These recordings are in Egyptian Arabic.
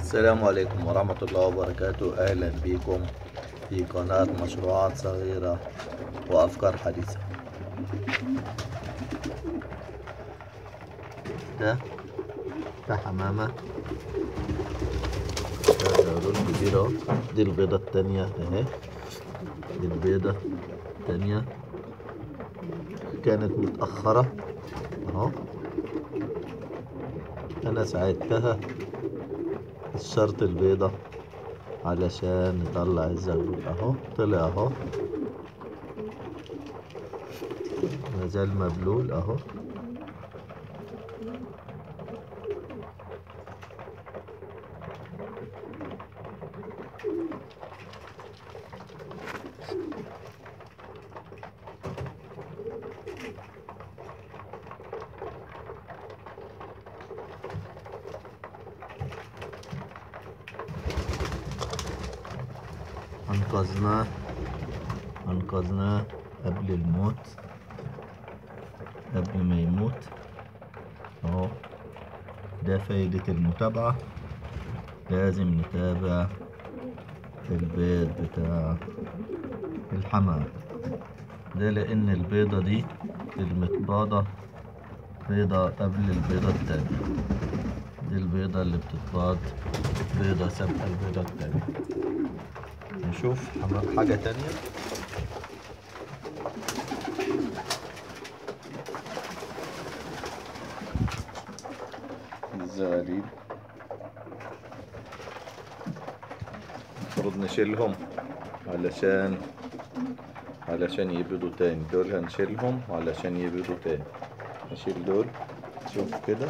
السلام عليكم ورحمة الله وبركاته أهلا بكم في قناة مشروعات صغيرة وأفكار حديثة ده ده حمامة ده زغلول كبير اهو دي البيضة التانية اهي دي البيضة التانية كانت متأخرة اهو أنا ساعدتها الشرط البيضة علشان نطلع الزغلول اهو طلع اهو مازال مبلول اهو أنقذناه أنقذناه قبل الموت قبل ما يموت أهو ده فايدة المتابعة لازم نتابع البيض بتاع الحمام ده لأن البيضة دي المتباضة بيضة قبل البيضة التانية دي البيضة اللي بتتباض بيضة سابقة البيضة التانية نشوف حم- حاجة تانية الزغاليل المفروض نشيلهم علشان علشان يبيضوا تاني دول هنشيلهم علشان يبيضوا تاني نشيل دول شوف كده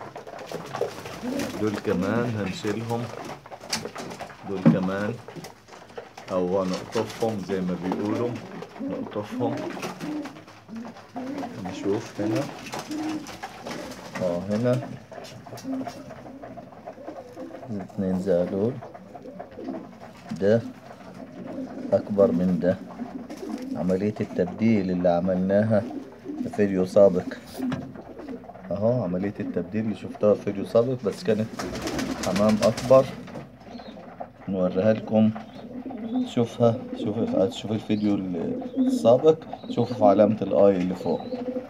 دول كمان هنشيلهم دول كمان او هنقطفهم زي ما بيقولوا نقطفهم نشوف هنا اه هنا الاثنين زغلول ده اكبر من ده عملية التبديل اللي عملناها في فيديو سابق اهو عملية التبديل اللي شفتها في فيديو سابق بس كانت حمام اكبر نوريها لكم شوفها شوف شوف الفيديو السابق شوفوا في علامة الاي اللي فوق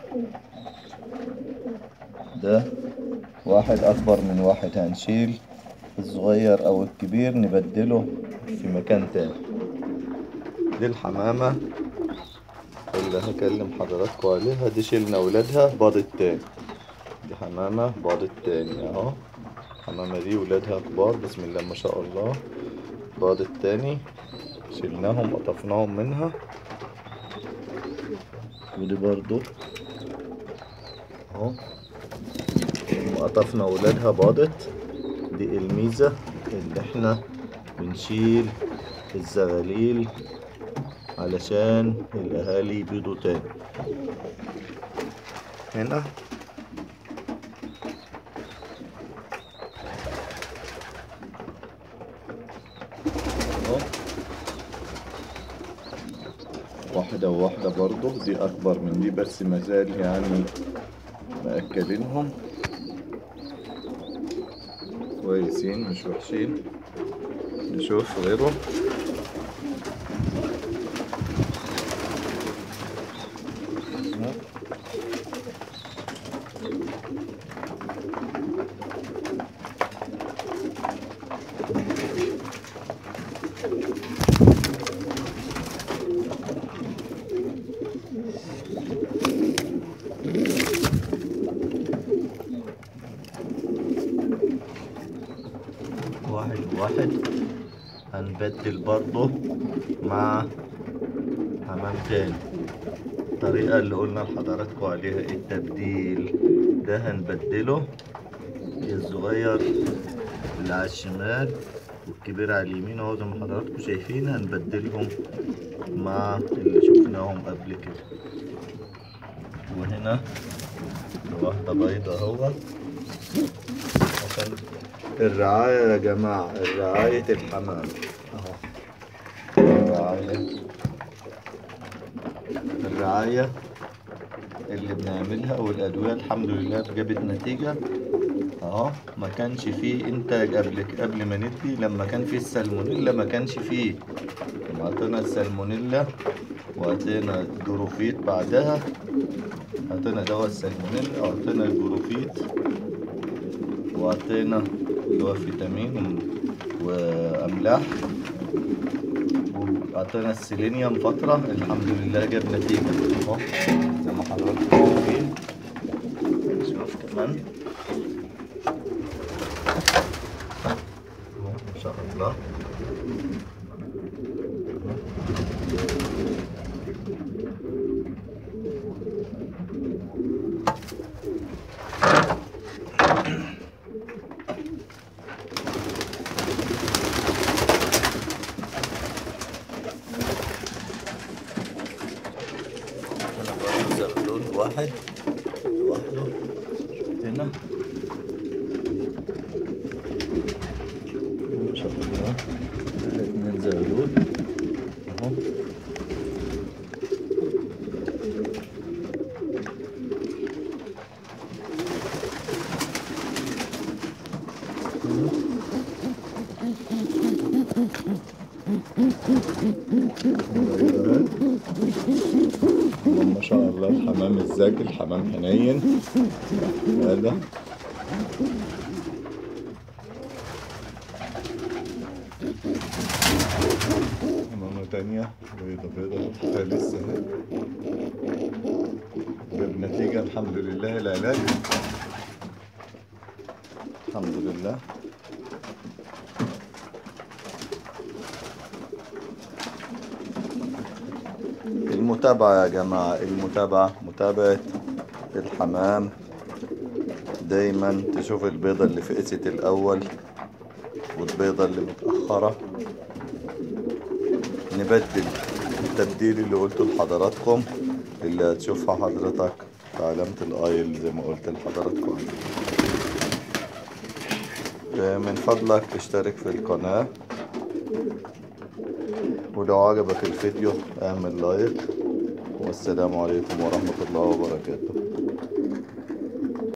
ده واحد اكبر من واحد هنشيل الصغير او الكبير نبدله في مكان تاني دي الحمامة اللي هكلم حضراتكم عليها دي شيلنا ولادها باضت تاني دي حمامة باضت تاني اهو الحمامة دي ولادها كبار بسم الله ما شاء الله باضت تاني شلناهم قطفناهم منها ودي برضو اهو وقطفنا ولادها باضت دي الميزة اللي احنا بنشيل الزغاليل علشان الاهالي يبيضوا تاني هنا اهو واحدة وواحدة برضو دي أكبر من دي بس مازال يعني مأكلينهم كويسين مش وحشين نشوف غيره واحد واحد هنبدل برضه مع حمام تاني الطريقة اللي قلنا لحضراتكم عليها التبديل ده هنبدله الصغير اللي على الشمال والكبير على اليمين اهو زي ما حضراتكم شايفين هنبدلهم مع اللي شفناهم قبل كده وهنا واحدة بيضة اهو عشان الرعاية يا جماعة رعاية الحمام اهو الرعاية الرعاية اللي بنعملها والأدوية الحمد لله جابت نتيجة اهو ما كانش فيه انتاج قبل قبل ما ندي لما كان فيه السالمونيلا ما كانش فيه لما عطينا السالمونيلا وعطينا الجروفيت بعدها عطينا دواء السالمونيلا وعطينا الجروفيت وعطينا اللي هو فيتامين واملاح وعطينا السيلينيوم فترة الحمد لله جاب نتيجة اهو زي ما حضراتكم شايفين نشوف كمان اهو ما شاء الله هنا برضه زغلول واحد لوحده هنا ما شاء الله الاثنين زغلول اهو ما شاء الله الحمام الزاكي الحمام حنين هذا حمامة تانية بيضة بيضة حتى لسه اهي. جاب نتيجة الحمد لله العلاج الحمد لله المتابعة يا جماعة المتابعة متابعة الحمام دايما تشوف البيضة اللي فقست الأول والبيضة اللي متأخرة نبدل التبديل اللي قلته لحضراتكم اللي هتشوفها حضرتك في علامة الآيل زي ما قلت لحضراتكم آه، من فضلك اشترك في القناة ولو عجبك الفيديو اعمل لايك والسلام عليكم ورحمة الله وبركاته